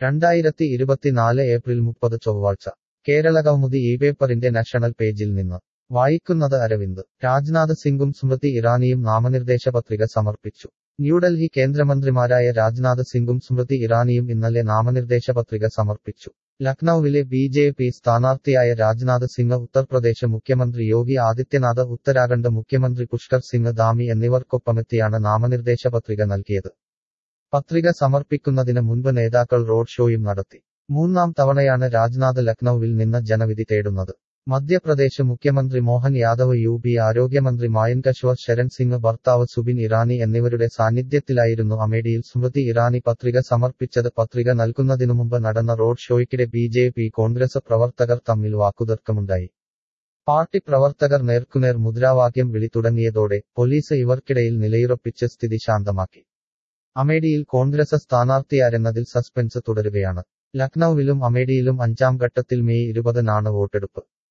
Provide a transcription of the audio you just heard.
രണ്ടായിരത്തി ഇരുപത്തിനാല് ഏപ്രിൽ മുപ്പത് ചൊവ്വാഴ്ച കേരള കൗമുദി ഈ പേപ്പറിന്റെ നാഷണൽ പേജിൽ നിന്ന് വായിക്കുന്നത് അരവിന്ദ് രാജ്നാഥ് സിംഗും സ്മൃതി ഇറാനിയും നാമനിർദ്ദേശ പത്രിക സമർപ്പിച്ചു ന്യൂഡൽഹി കേന്ദ്രമന്ത്രിമാരായ രാജ്നാഥ് സിംഗും സ്മൃതി ഇറാനിയും ഇന്നലെ നാമനിർദ്ദേശ പത്രിക സമർപ്പിച്ചു ലക്നൌവിലെ ബി ജെ പി സ്ഥാനാർത്ഥിയായ രാജ്നാഥ് സിംഗ് ഉത്തർപ്രദേശ് മുഖ്യമന്ത്രി യോഗി ആദിത്യനാഥ് ഉത്തരാഖണ്ഡ് മുഖ്യമന്ത്രി പുഷ്കർ സിംഗ് ധാമി എന്നിവർക്കൊപ്പമെത്തിയാണ് നാമനിർദ്ദേശ പത്രിക നൽകിയത് പത്രിക സമർപ്പിക്കുന്നതിന് മുൻപ് നേതാക്കൾ റോഡ് ഷോയും നടത്തി മൂന്നാം തവണയാണ് രാജ്നാഥ് ലക്നൌവിൽ നിന്ന് ജനവിധി തേടുന്നത് മധ്യപ്രദേശ് മുഖ്യമന്ത്രി മോഹൻ യാദവ് യു പി ആരോഗ്യമന്ത്രി മായൻകശ്വർ ശരൺ സിംഗ് ഭർത്താവ് സുബിൻ ഇറാനി എന്നിവരുടെ സാന്നിധ്യത്തിലായിരുന്നു അമേഠിയിൽ സ്മൃതി ഇറാനി പത്രിക സമർപ്പിച്ചത് പത്രിക നൽകുന്നതിനു മുമ്പ് നടന്ന റോഡ് ഷോയ്ക്കിടെ ബി ജെ പി കോൺഗ്രസ് പ്രവർത്തകർ തമ്മിൽ വാക്കുതർക്കമുണ്ടായി പാർട്ടി പ്രവർത്തകർ നേർക്കുനേർ മുദ്രാവാക്യം വിളി തുടങ്ങിയതോടെ പോലീസ് ഇവർക്കിടയിൽ നിലയുറപ്പിച്ച് സ്ഥിതി ശാന്തമാക്കി അമേഠിയിൽ കോൺഗ്രസ് സ്ഥാനാർത്ഥിയാരെന്നതിൽ സസ്പെൻസ് തുടരുകയാണ് ലക്നൌവിലും അമേഠിയിലും അഞ്ചാം ഘട്ടത്തിൽ മെയ് ഇരുപതിനാണ് വോട്ടെടുപ്പ്